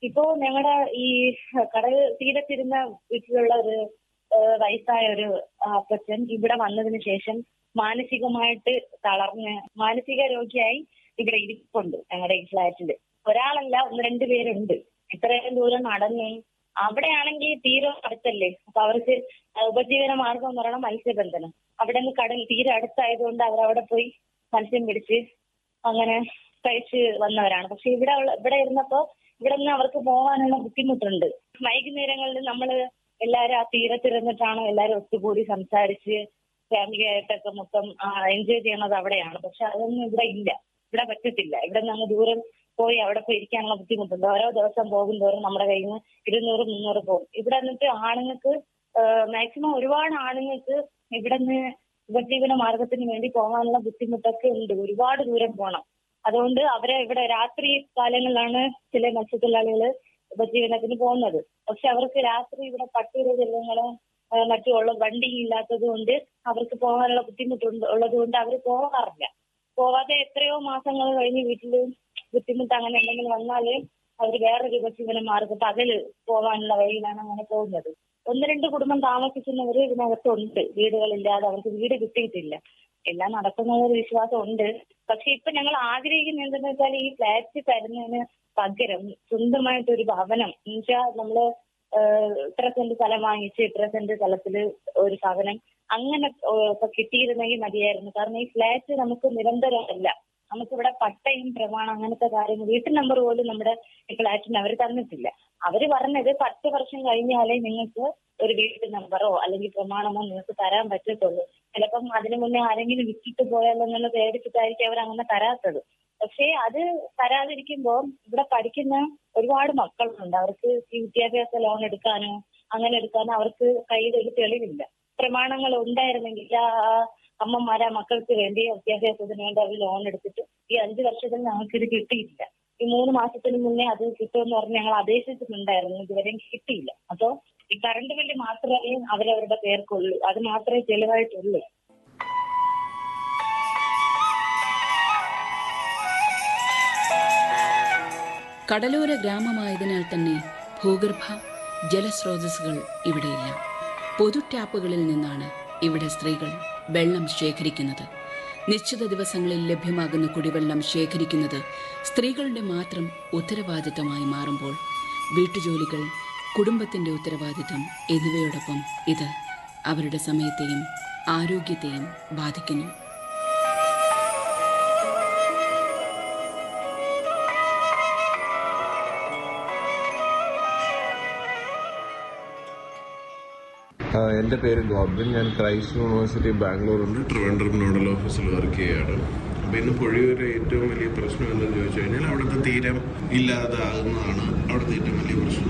ഇപ്പോ ഞങ്ങളുടെ ഈ കടൽ തീരത്തിരുന്ന വീട്ടിലുള്ള ഒരു ഏഹ് വയസ്സായ ഒരു അപ്പച്ചൻ ഇവിടെ വന്നതിന് ശേഷം മാനസികമായിട്ട് തളർന്ന് മാനസിക രോഗിയായി ഇവിടെ ഇരിപ്പുണ്ട് ഞങ്ങളുടെ ഈ ഫ്ലാറ്റില് ഒരാളല്ല ഒന്ന് രണ്ട് പേരുണ്ട് ഇത്രയും ദൂരം നടന്ന് അവിടെയാണെങ്കിൽ തീരെ അടുത്തല്ലേ അപ്പൊ അവർക്ക് ഉപജീവന മാർഗം എന്ന് പറയുന്നത് മത്സ്യബന്ധനം അവിടെ നിന്ന് കടൽ തീരെ അടുത്തായതുകൊണ്ട് അവരവിടെ പോയി മത്സ്യം പിടിച്ച് അങ്ങനെ കഴിച്ച് വന്നവരാണ് പക്ഷെ ഇവിടെ ഉള്ള- ഇവിടെ ഇരുന്നപ്പോ ഇവിടെ നിന്ന് അവർക്ക് പോകാനുള്ള ബുദ്ധിമുട്ടുണ്ട് വൈകുന്നേരങ്ങളിൽ നമ്മൾ എല്ലാരും ആ തീരത്തിരുന്നിട്ടാണ് എല്ലാരും ഒത്തുകൂടി സംസാരിച്ച് ഫാമിലി ആയിട്ടൊക്കെ മൊത്തം എൻജോയ് ചെയ്യണത് അവിടെയാണ് പക്ഷെ അതൊന്നും ഇവിടെ ഇല്ല ഇവിടെ പറ്റത്തില്ല ഇവിടെ നിന്ന് അങ്ങ് ദൂരം പോയി അവിടെ പോയി ഇരിക്കാനുള്ള ബുദ്ധിമുട്ടുണ്ട് ഓരോ ദിവസം പോകും തോറും നമ്മുടെ കയ്യിൽ നിന്ന് ഇരുന്നൂറ് മുന്നൂറ് പോകും ഇവിടെ എന്നിട്ട് ആണുങ്ങൾക്ക് മാക്സിമം ഒരുപാട് ആണുങ്ങൾക്ക് ഇവിടെ നിന്ന് ഉപജീവന മാർഗത്തിന് വേണ്ടി പോകാനുള്ള ബുദ്ധിമുട്ടൊക്കെ ഉണ്ട് ഒരുപാട് ദൂരം പോകണം അതുകൊണ്ട് അവരെ ഇവിടെ രാത്രി കാലങ്ങളിലാണ് ചില മത്സ്യത്തൊഴിലാളികൾ ഉപജീവനത്തിന് പോകുന്നത് പക്ഷെ അവർക്ക് രാത്രി ഇവിടെ പട്ടിക ജലങ്ങളും മറ്റും ഉള്ള വണ്ടി ഇല്ലാത്തത് കൊണ്ട് അവർക്ക് പോകാനുള്ള ബുദ്ധിമുട്ടുണ്ട് ഉള്ളത് കൊണ്ട് അവർ പോകാറില്ല പോവാതെ എത്രയോ മാസങ്ങൾ കഴിഞ്ഞ് വീട്ടിൽ ബുദ്ധിമുട്ട് അങ്ങനെ എന്തെങ്കിലും വന്നാല് അവർ വേറൊരു ഉപജീവന മാർഗം പകല് പോകാനുള്ള വഴിയിലാണ് അങ്ങനെ പോകുന്നത് ഒന്ന് രണ്ട് കുടുംബം താമസിക്കുന്നവര് ഇതിനകത്തുണ്ട് വീടുകളില്ലാതെ അവർക്ക് വീട് കിട്ടിയിട്ടില്ല എല്ലാം നടക്കുന്ന ഒരു വിശ്വാസം ഉണ്ട് പക്ഷെ ഇപ്പൊ ഞങ്ങൾ ആഗ്രഹിക്കുന്നത് എന്തെന്ന് വെച്ചാൽ ഈ ഫ്ലാറ്റ് തരുന്നതിന് പകരം സ്വന്തമായിട്ട് ഒരു ഭവനം എന്നുവെച്ചാൽ നമ്മള് ഏഹ്, ഇത്ര സെന്റ് സ്ഥലം വാങ്ങിച്ച് ഇത്ര സെന്റ് സ്ഥലത്തില് ഒരു ഭവനം അങ്ങനെ ഏഹ്, ഇപ്പൊ കിട്ടിയിരുന്നെങ്കിൽ മതിയായിരുന്നു കാരണം ഈ ഫ്ലാറ്റ് നമുക്ക് നിരന്തരമല്ല നമുക്കിവിടെ പട്ടയും പ്രമാണം അങ്ങനത്തെ കാര്യങ്ങൾ വീട്ടു നമ്പർ പോലും നമ്മുടെ ഈ ഫ്ലാറ്റിന് അവർ തന്നിട്ടില്ല അവര് പറഞ്ഞത് പത്ത് വർഷം കഴിഞ്ഞാലേ നിങ്ങൾക്ക് ഒരു വീട്ടു നമ്പറോ അല്ലെങ്കിൽ പ്രമാണമോ നിങ്ങൾക്ക് തരാൻ പറ്റത്തുള്ളൂ ചിലപ്പം അതിനു മുന്നേ ആരെങ്കിലും വിറ്റിട്ട് പോയാലോ എന്നുള്ള പേടിച്ചിട്ടായിരിക്കും അവർ അങ്ങനെ തരാത്തത് പക്ഷേ അത് തരാതിരിക്കുമ്പോൾ ഇവിടെ പഠിക്കുന്ന ഒരുപാട് മക്കളുണ്ട് അവർക്ക് ഈ വിദ്യാഭ്യാസ ലോൺ എടുക്കാനോ അങ്ങനെ എടുക്കാനോ അവർക്ക് കയ്യിൽ ഒരു തെളിവില്ല പ്രമാണങ്ങൾ ഉണ്ടായിരുന്നെങ്കിൽ ആ അമ്മമാരാ മക്കൾക്ക് വേണ്ടി വിദ്യാഭ്യാസത്തിന് വേണ്ടി അവർ ലോൺ എടുത്തിട്ട് ഈ അഞ്ചു വർഷത്തിൽ ഞങ്ങൾക്ക് ഇത് കിട്ടിയില്ല ഈ മൂന്ന് മാസത്തിന് മുന്നേ അത് കിട്ടുമെന്ന് പറഞ്ഞ് ഞങ്ങൾ അപേക്ഷിച്ചിട്ടുണ്ടായിരുന്നു ഇതുവരെയും കിട്ടിയില്ല അപ്പോ ഈ കറണ്ട് ബില്ല് മാത്രമേ അവരവരുടെ പേർക്കുള്ളൂ അത് മാത്രമേ തെളിവായിട്ടുള്ളൂ കടലോര ഗ്രാമമായതിനാൽ തന്നെ ഭൂഗർഭ ജലസ്രോതസ്സുകൾ ഇവിടെയില്ല പൊതു ടാപ്പുകളിൽ നിന്നാണ് ഇവിടെ സ്ത്രീകൾ വെള്ളം ശേഖരിക്കുന്നത് നിശ്ചിത ദിവസങ്ങളിൽ ലഭ്യമാകുന്ന കുടിവെള്ളം ശേഖരിക്കുന്നത് സ്ത്രീകളുടെ മാത്രം ഉത്തരവാദിത്തമായി മാറുമ്പോൾ വീട്ടുജോലികൾ കുടുംബത്തിന്റെ ഉത്തരവാദിത്തം എന്നിവയോടൊപ്പം ഇത് അവരുടെ സമയത്തെയും ആരോഗ്യത്തെയും ബാധിക്കുന്നു ആ, എൻ്റെ പേര് ഗോഡ്വിൻ ഞാൻ ക്രൈസ്റ്റ് യൂണിവേഴ്സിറ്റി ബാംഗ്ലൂരിൽ ട്രിവാൻഡ്രം നോഡൽ ഓഫീസിൽ വർക്ക് ചെയ്യുകയാണ് അപ്പോൾ ഇന്ന് പൊഴിയൂര് ഏറ്റവും വലിയ പ്രശ്നം എന്തെന്ന് ചോദിച്ചു കഴിഞ്ഞാൽ അവിടുത്തെ തീരം ഇല്ലാതാകുന്നതാണ് അവിടുത്തെ ഏറ്റവും വലിയ പ്രശ്നം